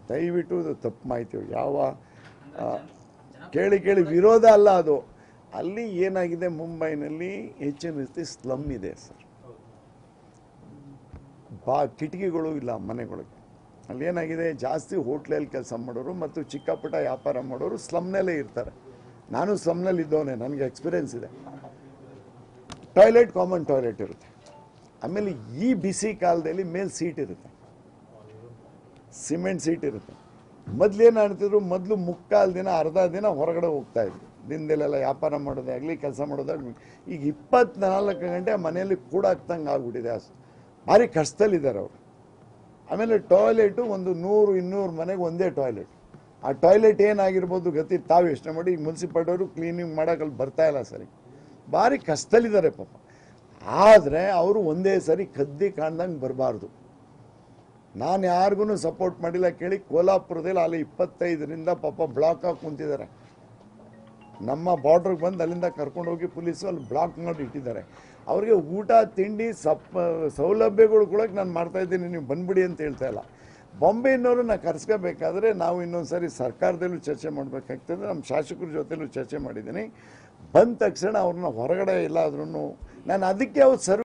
ದಯವಿಟ್ಟು ಇದು ತಪ್ಪು ಮಾಹಿತಿ ಯಾವ ಆ, ಕೇಳಿ ಕೇಳಿ ವಿರೋಧ ಅಲ್ಲ ಅದು ಅಲ್ಲಿ ಏನಾಗಿದೆ ಮುಂಬೈನಲ್ಲಿ ಹೆಚ್ಚಿನ ರೀತಿ ಸ್ಲಮ್ ಇದೆ ಸರ್ ಬಾ ಕಿಟಕಿಗಳು ಇಲ್ಲ ಮನೆಗಳಿಗೆ ಅಲ್ಲಿ ಏನಾಗಿದೆ ಜಾಸ್ತಿ ಹೋಟ್ಲಲ್ಲಿ ಕೆಲಸ ಮಾಡೋರು ಮತ್ತು ಚಿಕ್ಕ ಪುಟ್ಟ ವ್ಯಾಪಾರ ಮಾಡೋರು ಸ್ಲಮ್ನಲ್ಲೇ ಇರ್ತಾರೆ ನಾನು ಸ್ಲಮ್ನಲ್ಲಿ ಇದ್ದವನೇ ನನಗೆ ಎಕ್ಸ್ಪೀರಿಯನ್ಸ್ ಇದೆ ಟಾಯ್ಲೆಟ್ ಕಾಮನ್ ಟಾಯ್ಲೆಟ್ ಇರುತ್ತೆ ಆಮೇಲೆ ಈ ಬಿಸಿ ಕಾಲದಲ್ಲಿ ಮೇಲೆ ಸೀಟ್ ಇರುತ್ತೆ ಸಿಮೆಂಟ್ ಸೀಟ್ ಇರುತ್ತೆ ಮೊದ್ಲೇನು ಮಾಡ್ತಿದ್ರು ಮೊದಲು ಮುಕ್ಕಾಲು ದಿನ ಅರ್ಧ ದಿನ ಹೊರಗಡೆ ಹೋಗ್ತಾ ಇದ್ರು ದಿನದಲ್ಲೆಲ್ಲ ವ್ಯಾಪಾರ ಮಾಡೋದೇ ಆಗಲಿ ಕೆಲಸ ಮಾಡೋದಾಗಲಿ ಈಗ ಇಪ್ಪತ್ನಾಲ್ಕು ಗಂಟೆ ಮನೆಯಲ್ಲಿ ಕೂಡಾಕ್ತಂಗೆ ಆಗ್ಬಿಟ್ಟಿದೆ ಅಸ್ ಭಾರಿ ಕಷ್ಟದಲ್ಲಿದ್ದಾರೆ ಅವರು ಆಮೇಲೆ ಟಾಯ್ಲೆಟು ಒಂದು ನೂರು ಇನ್ನೂರು ಮನೆಗೆ ಒಂದೇ ಟಾಯ್ಲೆಟ್ ಆ ಟಾಯ್ಲೆಟ್ ಏನಾಗಿರ್ಬೋದು ಗತಿ ತಾವು ಯೋಚನೆ ಮಾಡಿ ಈಗ ಮುನ್ಸಿಪಾಲ್ಟಿಯವರು ಕ್ಲೀನಿಂಗ್ ಮಾಡೋಕ್ಕಲ್ಲಿ ಬರ್ತಾ ಇಲ್ಲ ಸರಿ ಭಾರಿ ಕಷ್ಟದಲ್ಲಿದ್ದಾರೆ ಪಾಪ ಆದರೆ ಅವರು ಒಂದೇ ಸರಿ ಕದ್ದಿ ಕಾಣ್ದಂಗೆ ಬರಬಾರ್ದು ನಾನು ಯಾರಿಗೂ ಸಪೋರ್ಟ್ ಮಾಡಿಲ್ಲ ಕೇಳಿ ಕೋಲಾಪುರದಲ್ಲಿ ಅಲ್ಲಿ ಇಪ್ಪತ್ತೈದರಿಂದ ಪಾಪ ಬ್ಲಾಕ್ ಹಾಕಿ ಕುಂತಿದ್ದಾರೆ ನಮ್ಮ ಬಾರ್ಡ್ರಿಗೆ ಬಂದು ಅಲ್ಲಿಂದ ಕರ್ಕೊಂಡು ಹೋಗಿ ಪೊಲೀಸು ಅಲ್ಲಿ ಬ್ಲಾಕ್ ಮಾಡಿ ಇಟ್ಟಿದ್ದಾರೆ ಅವ್ರಿಗೆ ಊಟ ತಿಂಡಿ ಸಪ್ ಸೌಲಭ್ಯಗಳು ಕೂಡ ನಾನು ಮಾಡ್ತಾ ಇದ್ದೀನಿ ನೀವು ಬಂದ್ಬಿಡಿ ಅಂತ ಹೇಳ್ತಾ ಇಲ್ಲ ಬಾಂಬೆನವರು ನಾ ಕರ್ಸ್ಕೋಬೇಕಾದ್ರೆ ನಾವು ಇನ್ನೊಂದು ಸರಿ ಸರ್ಕಾರದಲ್ಲೂ ಚರ್ಚೆ ಮಾಡಬೇಕಾಗ್ತದೆ ನಮ್ಮ ಶಾಸಕರ ಜೊತೆಲೂ ಚರ್ಚೆ ಮಾಡಿದ್ದೀನಿ ಬಂದ ತಕ್ಷಣ ಅವ್ರನ್ನ ಹೊರಗಡೆ ಎಲ್ಲಾದ್ರೂ ನಾನು ಅದಕ್ಕೆ ಅವ್ರು ಸರ್ವ್